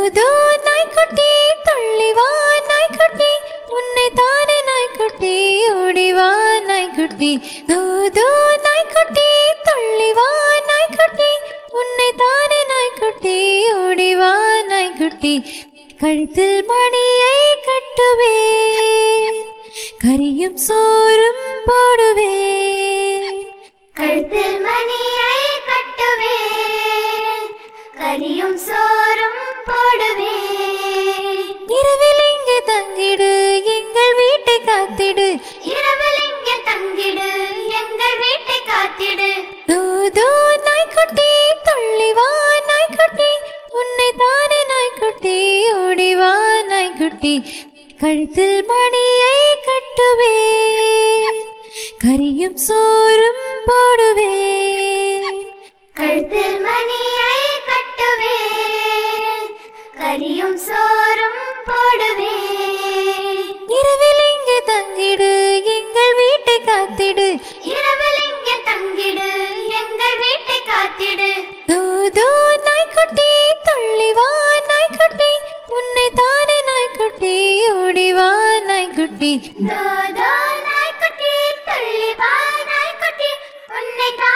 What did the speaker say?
தூதோ நாய்க்குட்டி துள்ளி வா நாய்க்குட்டி உன்னை தானே நாய்க்குட்டி ஓடி வா நாய்க்குட்டி தூதோ நாய்க்குட்டி துள்ளி வா நாய்க்குட்டி உன்னை தானே நாய்க்குட்டி ஓடி வா நாய்க்குட்டி கழுத்தில் மணியை கட்டுவேன் கரியும் சோறும் போடுவேன் கழுத்தில் மணியை கட்டுவேன் கரியும் சோறும் போடுவேன் இரவில் இங்கு தங்கிடு எங்கள் வீட்டை காத்திடு இரவில் இங்கே தங்கிடு எங்கள் வீட்டை காத்திடு தூதோ நாய்க்குட்டி துள்ளி வா நாய்க்குட்டி உன்னை தானே நாய்க்குட்டி ஓடி வா நாய்க்குட்டி கழுத்தில் மணியை கட்டுவேன் கரியும் சோறும் போடுவேன் கழுத்தில் மணியை கட்டுவேன் கரியும் சோறும் போடுவேன் இரவில் இங்கு தங்கிடு எங்கள் வீட்டை காத்திடு இரவில் இங்கே தங்கிடு எங்கள் வீட்டை காத்திடு தூதோ நாய்க்குட்டி துள்ளி வா நாய்க்குட்டி உன்னை தானே நாய்க்குட்டி ஓடி வா நாய்க்குட்டி தோதோ நாய்க்குட்டி துள்ளி வா நாய்க்குட்டி உன்னை தான்